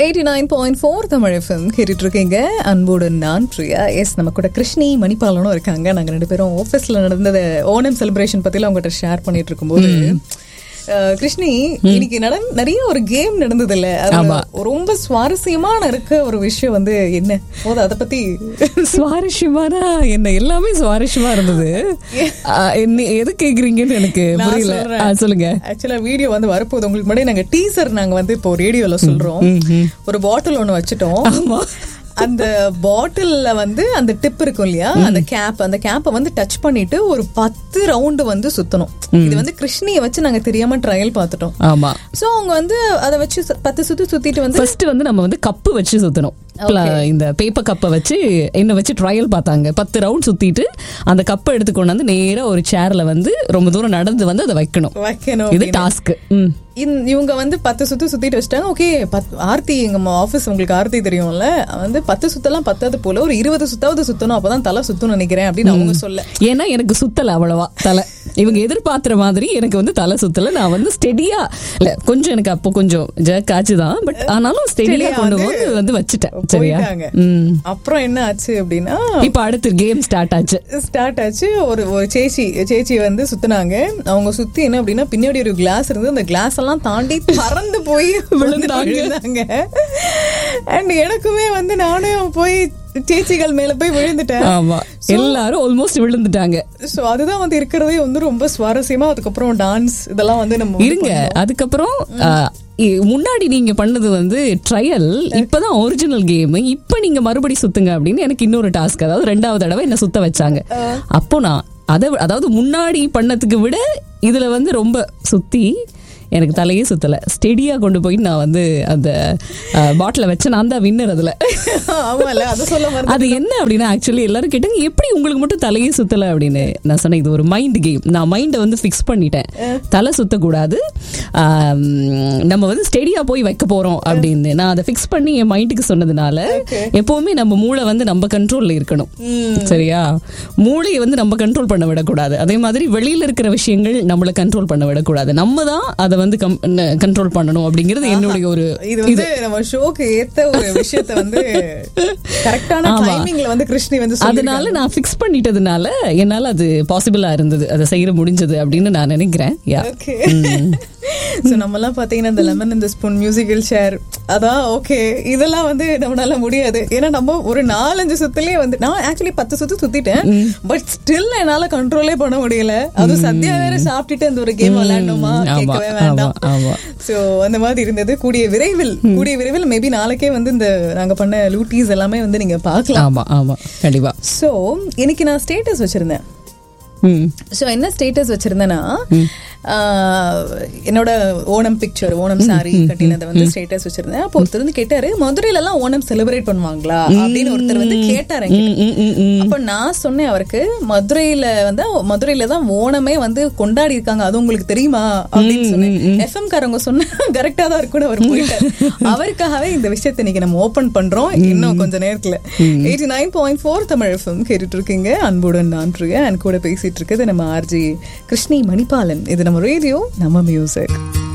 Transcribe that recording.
Eighty nine point four Tamil FM கேட்டுட்டு இருக்கீங்க அன்போடு நான் பிரியா எஸ் நம்ம கூட கிருஷ்ணி மணிபாலனும் இருக்காங்க நாங்க ரெண்டு பேரும் ஆஃபீஸ்ல நடந்தத ஓணம் செலிப்ரேஷன் பத்திலாம் உங்ககிட்ட ஷேர் பண்ணிட்டு இருக்கும்போது அஹ், கிருஷ்ணி இன்னைக்கு நட நிறைய ஒரு கேம் நடந்தது இல்ல ஆமா. ரொம்ப சுவாரஸ்யமான இருக்க ஒரு விஷயம் வந்து என்ன போது அதை பத்தி சுவாரஸ்யமான என்ன எல்லாமே சுவாரஸ்யமா இருந்தது ஆ, என்ன- எது கேக்குறீங்கன்னு எனக்கு நான் புரியல சொல்றேன். ஆ, சொல்லுங்க ஆக்சுவலா வீடியோ வந்து வரப்போகுது உங்களுக்கு முன்னாடி நாங்க டீசர் நாங்க வந்து இப்போ ரேடியோல சொல்றோம் ஒரு பாட்டில் ஒண்ணு வச்சுட்டோம் ஆமா. அந்த பாட்டில்ல வந்து அந்த டிப் இருக்கும் இல்லையா அந்த கேப் அந்த கேப்பை வந்து டச் பண்ணிட்டு ஒரு பத்து ரவுண்டு வந்து சுத்தணும் இது வந்து கிருஷ்ணிய வச்சு நாங்க தெரியாம ட்ரையல் பார்த்துட்டோம் ஆமா சோ அவங்க வந்து அதை வச்சு சு- பத்து சுத்தி சுத்திட்டு வந்து ஃபர்ஸ்ட் வந்து நம்ம வந்து கப்பு வச்சு சுத்தணும் Pla- இந்த பேப்பர் கப்பை வச்சு என்ன வச்சு ட்ரையல் பார்த்தாங்க பத்து ரவுண்ட் சுத்திட்டு அந்த கப்பை எடுத்து கொண்டு வந்து நேரா ஒரு சேர்ல வந்து ரொம்ப தூரம் நடந்து வந்து அதை வைக்கணும் வைக்கணும் இது அப்படின்னு. டாஸ்க் இந்த- இவங்க வந்து பத்து சுத்து சுத்திட்டு வச்சிட்டாங்க ஓகே ஆர்த்தி எங்க ஆபீஸ் உங்களுக்கு ஆர்த்தி தெரியும்ல வந்து பத்து சுத்தலாம் பத்தாது போல ஒரு இருபது சுத்தாவது சுத்தணும் அப்பதான் தலை சுத்தணும் நினைக்கிறேன் அப்படின்னு அவங்க சொல்ல ஏன்னா எனக்கு சுத்தல அவ்வளவா தலை இவங்க எதிர்பார்க்கிற மாதிரி எனக்கு வந்து தலை சுத்தல நான் வந்து ஸ்டெடியா இல்ல கொஞ்சம் எனக்கு அப்போ கொஞ்சம் ஜர்க் ஆச்சு தான் பட் ஆனாலும் ஸ்டெடியா Steady-ஆ கொண்டு வந்து வந்து வந்து வச்சுட்டேன் சரியா போயிட்டாங்க ம். அப்புறம் என்ன ஆச்சு அப்படின்னா இப்ப அடுத்து கேம் ஸ்டார்ட் ஆச்சு ஸ்டார்ட் ஆச்சு ஒரு ஒரு சேச்சி சேச்சி வந்து சுத்துனாங்க அவங்க சுத்தி என்ன அப்படின்னா பின்னாடி ஒரு கிளாஸ் இருந்து அந்த கிளாஸ் எல்லாம் தாண்டி பறந்து போய் விழுந்தாங்க. விழுந்தாங்க அண்ட் எனக்குமே வந்து நானும் போய் சேச்சிகள் மேல போய் விழுந்துட்டேன் ஆமா எல்லாரும் ஆல்மோஸ்ட் விழுந்துட்டாங்க சோ அதுதான் வந்து இருக்கிறதே வந்து ரொம்ப சுவாரஸ்யமா அதுக்கப்புறம் டான்ஸ் இதெல்லாம் வந்து நம்ம வந்து இருங்க அதுக்கப்புறம் ஆ, இ- முன்னாடி நீங்க பண்ணது வந்து ட்ரையல் இப்பதான் ஒரிஜினல் கேம் இப்ப நீங்க மறுபடி சுத்துங்க அப்படின்னு எனக்கு இன்னொரு டாஸ்க் அதாவது ரெண்டாவது தடவை என்ன சுத்த வச்சாங்க அப்போ நான் அதை அதாவது முன்னாடி பண்ணதுக்கு விட இதுல வந்து ரொம்ப சுத்தி எனக்கு தலையே சுத்தல ஸ்டெடியா கொண்டு போய் நான் வந்து அந்த பாட்டில வச்ச நான் தான் வின்னர் அதுல ஆமால அது சொல்ல மறந்து அது என்ன அப்படின்னா ஆக்சுவலி எல்லாரும் கேட்டாங்க எப்படி உங்களுக்கு மட்டும் தலையே சுத்தல அப்படின்னு நான் சொன்னேன் இது ஒரு மைண்ட் கேம் நான் மைண்டை வந்து ஃபிக்ஸ் பண்ணிட்டேன் தலை சுத்தக்கூடாது ஆம், நம்ம வந்து ஸ்டெடியா போய் வைக்க போறோம் அப்படின்னு நான் அதை ஃபிக்ஸ் பண்ணி என் மைண்டுக்கு சொன்னதுனால எப்பவுமே நம்ம மூளை வந்து நம்ம கண்ட்ரோல்ல இருக்கணும் சரியா மூளையை வந்து நம்ம கண்ட்ரோல் பண்ண விடக்கூடாது அதே மாதிரி வெளியில இருக்கிற விஷயங்கள் நம்மளை கண்ட்ரோல் பண்ண விடக்கூடாது நம்ம தான் அதை வந்து கண்ட்ரோல் பண்ணணும் அப்படிங்கிறது என்னுடைய ஒரு இது வந்து நம்ம ஷோக்கு ஏத்த ஒரு விஷயத்த வந்து கரெக்டான ஆமா. டைமிங்ல வந்து கிருஷ்ணி வந்து அதனால நான் ஃபிக்ஸ் பண்ணிட்டதுனால என்னால அது பாசிபிளா இருந்தது அதை செய்ய முடிஞ்சது அப்படின்னு நான் நினைக்கிறேன் யா ஓகே சோ நம்ம எல்லாம் பாத்தீங்கன்னா இந்த லெமன் இந்த ஸ்பூன் மியூசிக்கல் ஷேர் அதான் ஓகே இதெல்லாம் வந்து நம்மளால முடியாது ஏன்னா நம்ம ஒரு நாலஞ்சு சுத்துலயே வந்து நான் ஆக்சுவலி பத்து சுத்து சுத்திட்டேன் பட் ஸ்டில் என்னால கண்ட்ரோலே பண்ண முடியல அது சத்யா வேற சாப்பிட்டுட்டு அந்த ஒரு கேம் விளையாடணுமா ஆமா, கேட்கவே வேண்டாம் ஆமா, ஆமா. சோ அந்த மாதிரி இருந்தது கூடிய விரைவில் கூடிய விரைவில் மேபி நாளைக்கே வந்து இந்த நாங்க பண்ண லூட்டிஸ் எல்லாமே வந்து நீங்க பார்க்கலாம் ஆமா ஆமா கண்டிப்பா சோ இன்னைக்கு நான் ஸ்டேட்டஸ் வச்சிருந்தேன் ம் ஸோ என்ன ஸ்டேட்டஸ் வச்சிருந்தேன்னா ஆஹ், என்னோட ஓணம் பிக்சர் ஓணம் சாரி கட்டினதை வந்து ஸ்டேட்டஸ் வச்சிருந்தேன் அப்போ ஒருத்தர் வந்து கேட்டாரு மதுரையில எல்லாம் ஓணம் செலிப்ரேட் பண்ணுவாங்களா அப்படின்னு ஒருத்தர் வந்து கேட்டாரு என்கிட்ட. ம், ம், ம். அப்ப நான் சொன்னேன் அவருக்கு மதுரையில வந்து மதுரையில தான் ஓணமே வந்து கொண்டாடி இருக்காங்க அது உங்களுக்கு தெரியுமா அப்படின்னு சொன்னேன் எஃப்எம் காரங்க சொன்ன கரெக்டா தான் இருக்குன்னு அவர் போயிட்டாரு அவருக்காகவே இந்த விஷயத்தை இன்னைக்கு நம்ம ஓபன் பண்றோம் இன்னும் கொஞ்ச நேரத்துல eighty nine point four Tamil FM கேட்டுட்டு இருக்கீங்க அன்புடன் நான் பிரியா என் கூட பேசிட்டு இருக்குது நம்ம ஆர்ஜி கிருஷ்ணி மணிபாலன் இது நம்ம ரேடியோ நம்ம மியூசிக்